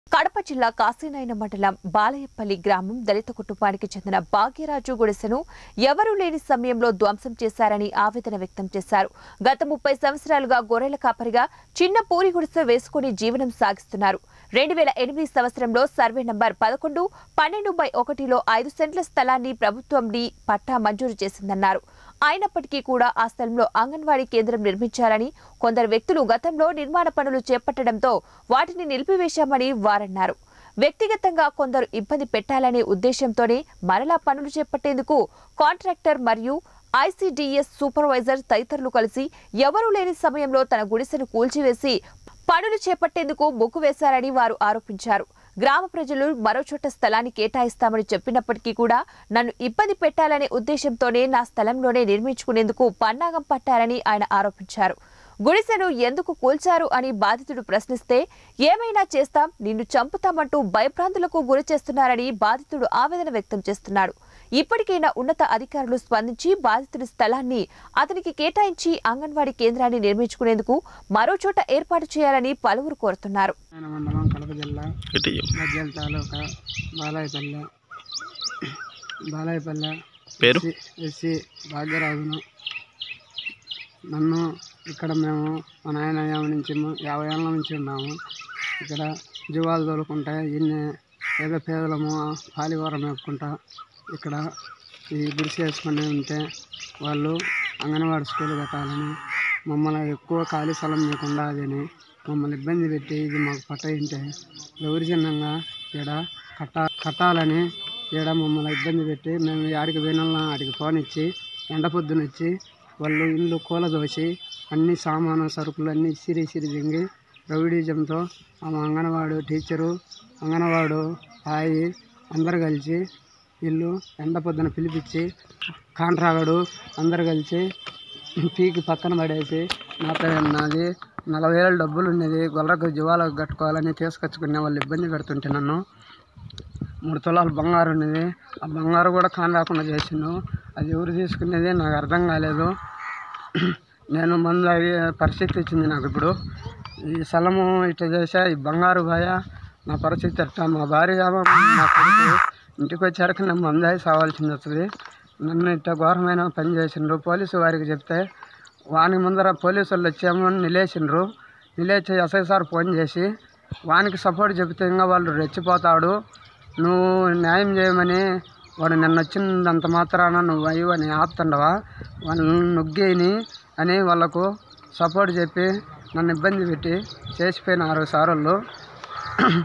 కడప జిల్లా కాశీనాయన మండలం బాలయపల్లి గ్రామం దళిత కుటుంబానికి చెందిన భాగ్యరాజు గుడిసెను ఎవరూ లేని సమయంలో ధ్వంసం చేశారని ఆవేదన వ్యక్తం చేశారు గత ముప్పై సంవత్సరాలుగా గొర్రెల కాపరిగా చిన్న పూరి గుడిసె వేసుకుని జీవనం సాగిస్తున్నారు రెండు వేల ఎనిమిది సంవత్సరంలో సర్వే నంబర్ పదకొండు పన్నెండు బై ఒకటిలో ఐదు సెంట్ల స్థలాన్ని ప్రభుత్వం డి పట్టా మంజూరు చేసిందన్నారు అయినప్పటికీ కూడా ఆ స్థలంలో అంగన్వాడీ కేంద్రం నిర్మించాలని కొందరు వ్యక్తులు గతంలో నిర్మాణ పనులు చేపట్టడంతో వాటిని నిలిపివేశామని వారన్నారు వ్యక్తిగతంగా కొందరు ఇబ్బంది పెట్టాలనే ఉద్దేశంతోనే మరలా పనులు చేపట్టేందుకు కాంట్రాక్టర్ మరియు ఐసీడీఎస్ సూపర్వైజర్ తదితరులు కలిసి ఎవరూ లేని సమయంలో తన గుడిసెను కూల్చివేసి పనులు చేపట్టేందుకు మొగ్గు వేశారని వారు ఆరోపించారు గ్రామ ప్రజలు మరో చోట స్థలాన్ని కేటాయిస్తామని చెప్పినప్పటికీ కూడా నన్ను ఇబ్బంది పెట్టాలనే ఉద్దేశంతోనే నా స్థలంలోనే నిర్మించుకునేందుకు పన్నాగం పట్టారని ఆయన ఆరోపించారు గుడిసెను ఎందుకు కూల్చారు అని బాధితుడు ప్రశ్నిస్తే ఏమైనా చేస్తాం నిన్ను చంపుతామంటూ భయభ్రాంతులకు గురి చేస్తున్నారని బాధితుడు ఆవేదన వ్యక్తం చేస్తున్నాడు ఇప్పటికైనా ఉన్నత అధికారులు స్పందించి బాధితుడి స్థలాన్ని అతనికి కేటాయించి అంగన్వాడీ కేంద్రాన్ని నిర్మించుకునేందుకు మరో చోట ఏర్పాటు చేయాలని పలువురు కోరుతున్నారు ఆయన మండలం కడప జిల్లా ఇటు చెప్పు. గజ్జల తాలూకా బాలాయపల్లె బాలాయపల్లె పేరు? ఎస్సీ- ఎస్సీ భాగ్యరాజును నన్ను ఇక్కడ మేము మా నాయన యాభై నుంచి ము- యాభై ఏళ్ళ నుంచి ఉన్నాము ఇక్కడ జీవాలు తోలుకుంటా ఇన్ని ఏదో పేదలము పాలివరం మేపుకుంటా ఇక్కడ ఈ గుడిసె వేసుకొని ఉంటే వాళ్ళు అంగన్వాడీ స్కూల్ కట్టాలని మమ్మల్ని ఎక్కువ ఖాళీ స్థలం లేకుండా అదని మమ్మల్ని ఇబ్బంది పెట్టి ఇది మాకు పట్ట ఉంటే దౌర్జన్యంగా ఇక్కడ కట్ట కట్టాలని ఈడ మమ్మల్ని ఇబ్బంది పెట్టి మేము ఆడికి పోయినా ఆడికి ఫోన్ ఇచ్చి ఎండ పొద్దున వచ్చి వాళ్ళు ఇల్లు కూలదోసి అన్ని సామాను సరుకులు అన్నీ సిరి సిరి దింగి రౌడీజంతో ఆమె అంగన్వాడు టీచరు అంగన్వాడు హాయి అందరు కలిసి వీళ్ళు ఎండ పొద్దున పిలిపించి కాంట్రాగడు అందరు కలిసి పీకి పక్కన పడేసి నాతో నాది నలభై వేల డబ్బులు ఉన్నది గొర్రెకు జీవాలకు కట్టుకోవాలని తీసుకొచ్చుకునే వాళ్ళు ఇబ్బంది పెడుతుంటే నన్ను మూడు తులాలు బంగారు ఉన్నది ఆ బంగారు కూడా కాని రాకుండా చేసిండు అది ఎవరు తీసుకునేది నాకు అర్థం కాలేదు నేను మందు తాగే పరిస్థితి వచ్చింది నాకు ఇప్పుడు ఈ స్థలము ఇట్లా చేసా ఈ బంగారు భయ నా పరిస్థితి ఎట్లా మా భార్య నా కొడుకు ఇంటికి వచ్చాక నేను మందు తాగి సావాల్సింది వస్తుంది నన్ను ఇట్లా ఘోరమైన పని చేసిండ్రు పోలీసు వారికి చెప్తే వాని ముందర పోలీసు వాళ్ళు వచ్చాము నిలేసిండ్రు నిలేచి ఎస్ఐ సార్ ఫోన్ చేసి వానికి సపోర్ట్ చెబితే ఇంకా వాళ్ళు రెచ్చిపోతాడు నువ్వు న్యాయం చేయమని వాడు నిన్న వచ్చినంత మాత్రాన నువ్వు అయ్యి అని ఆపుతుండవా వాళ్ళని నొగ్గేయని అని వాళ్ళకు సపోర్ట్ చెప్పి నన్ను ఇబ్బంది పెట్టి చేసిపోయినారు సార్ వాళ్ళు